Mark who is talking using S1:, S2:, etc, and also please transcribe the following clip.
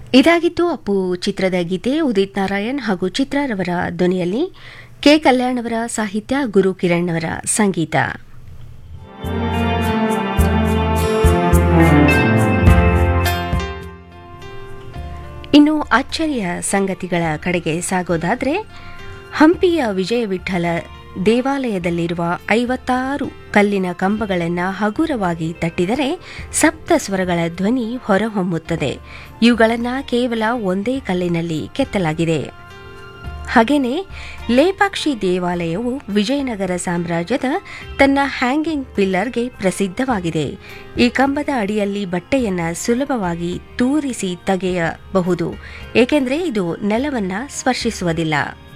S1: ಇದಾಗಿತ್ತು ಅಪ್ಪು ಚಿತ್ರದ ಗೀತೆ ಉದಿತ್ ನಾರಾಯಣ್ ಹಾಗೂ ಚಿತ್ರರವರ ಧ್ವನಿಯಲ್ಲಿ ಕೆ ಕಲ್ಯಾಣ್ ಅವರ ಸಾಹಿತ್ಯ ಗುರು ಕಿರಣ್ ಅವರ ಸಂಗೀತ ಇನ್ನು ಅಚ್ಚರಿಯ ಸಂಗತಿಗಳ ಕಡೆಗೆ ಸಾಗೋದಾದ್ರೆ ಹಂಪಿಯ ವಿಜಯ ವಿಠಲ ದೇವಾಲಯದಲ್ಲಿರುವ ಐವತ್ತಾರು ಕಲ್ಲಿನ ಕಂಬಗಳನ್ನು ಹಗುರವಾಗಿ ತಟ್ಟಿದರೆ ಸಪ್ತ ಸ್ವರಗಳ ಧ್ವನಿ ಹೊರಹೊಮ್ಮುತ್ತದೆ ಇವುಗಳನ್ನು ಕೇವಲ ಒಂದೇ ಕಲ್ಲಿನಲ್ಲಿ ಕೆತ್ತಲಾಗಿದೆ ಹಾಗೇನೆ ಲೇಪಾಕ್ಷಿ ದೇವಾಲಯವು ವಿಜಯನಗರ ಸಾಮ್ರಾಜ್ಯದ ತನ್ನ ಹ್ಯಾಂಗಿಂಗ್ ಪಿಲ್ಲರ್ಗೆ ಪ್ರಸಿದ್ಧವಾಗಿದೆ ಈ ಕಂಬದ ಅಡಿಯಲ್ಲಿ ಬಟ್ಟೆಯನ್ನ ಸುಲಭವಾಗಿ ತೂರಿಸಿ ತೆಗೆಯಬಹುದು ಏಕೆಂದರೆ ಇದು ನೆಲವನ್ನ ಸ್ಪರ್ಶಿಸುವುದಿಲ್ಲ